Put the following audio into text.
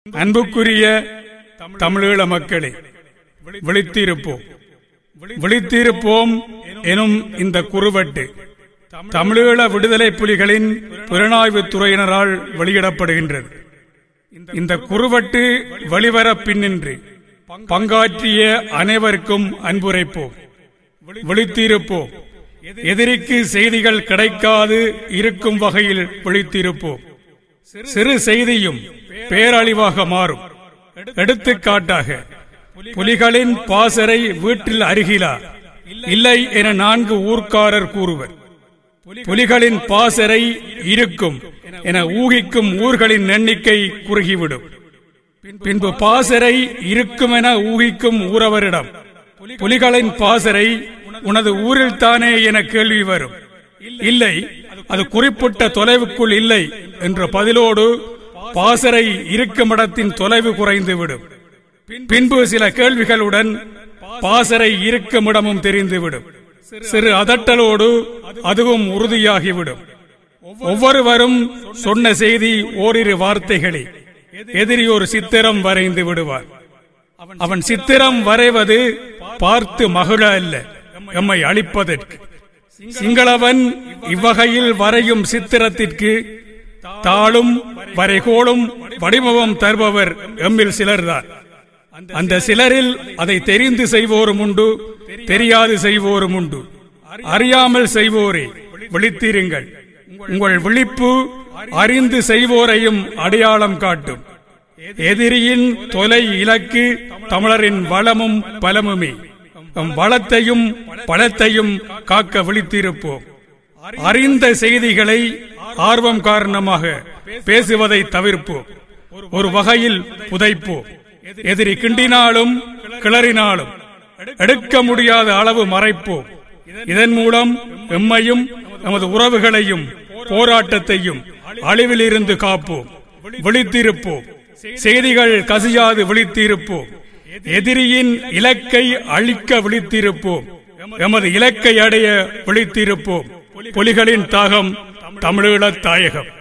அன்புக்குரிய தமிழீழ மக்களே விழித்திருப்போம் விழித்திருப்போம் எனும் இந்த குறுவட்டு தமிழீழ விடுதலை புலிகளின் புலனாய்வு துறையினரால் வெளியிடப்படுகின்றது இந்த குறுவட்டு வெளிவர பின்னின்று பங்காற்றிய அனைவருக்கும் அன்புரைப்போம் விழித்திருப்போம் எதிரிக்கு செய்திகள் கிடைக்காது இருக்கும் வகையில் விழித்திருப்போம் சிறு செய்தியும் பேரழிவாக மாறும் எடுத்துக்காட்டாக புலிகளின் பாசறை வீட்டில் அருகிலா இல்லை என நான்கு ஊர்க்காரர் கூறுவர் புலிகளின் பாசறை இருக்கும் என ஊகிக்கும் ஊர்களின் எண்ணிக்கை குறுகிவிடும் பின்பு பாசறை இருக்கும் என ஊகிக்கும் ஊரவரிடம் புலிகளின் பாசறை உனது ஊரில் தானே என கேள்வி வரும் இல்லை அது குறிப்பிட்ட தொலைவுக்குள் இல்லை என்ற பதிலோடு பாசறை இருக்கும் இடத்தின் தொலைவு குறைந்துவிடும் பின்பு சில கேள்விகளுடன் பாசறை இருக்கும் இடமும் தெரிந்துவிடும் சிறு அதட்டலோடு அதுவும் உறுதியாகிவிடும் ஒவ்வொருவரும் சொன்ன செய்தி ஓரிரு வார்த்தைகளே எதிரி ஒரு சித்திரம் வரைந்து விடுவார் அவன் சித்திரம் வரைவது பார்த்து மகிழ அல்ல எம்மை அழிப்பதற்கு சிங்களவன் இவ்வகையில் வரையும் சித்திரத்திற்கு தாளும் வரைகோளும் வடிவமும் தருபவர் எம்மில் சிலர்தான் அந்த சிலரில் அதை தெரிந்து செய்வோரும் உண்டு தெரியாது செய்வோரும் உண்டு அறியாமல் செய்வோரே விழித்திருங்கள் உங்கள் விழிப்பு அறிந்து செய்வோரையும் அடையாளம் காட்டும் எதிரியின் தொலை இலக்கு தமிழரின் வளமும் பலமுமே வளத்தையும் பலத்தையும் காக்க விழித்திருப்போம் அறிந்த செய்திகளை ஆர்வம் காரணமாக பேசுவதை தவிர்ப்போம் ஒரு வகையில் புதைப்போம் எதிரி கிண்டினாலும் கிளறினாலும் எடுக்க முடியாத அளவு மறைப்போம் இதன் மூலம் எம்மையும் நமது உறவுகளையும் போராட்டத்தையும் அழிவில் இருந்து காப்போம் விழித்திருப்போம் செய்திகள் கசியாது விழித்திருப்போம் எதிரியின் இலக்கை அழிக்க விழித்திருப்போம் எமது இலக்கை அடைய விழித்திருப்போம் புலிகளின் தாகம் தமிழீழ தாயகம்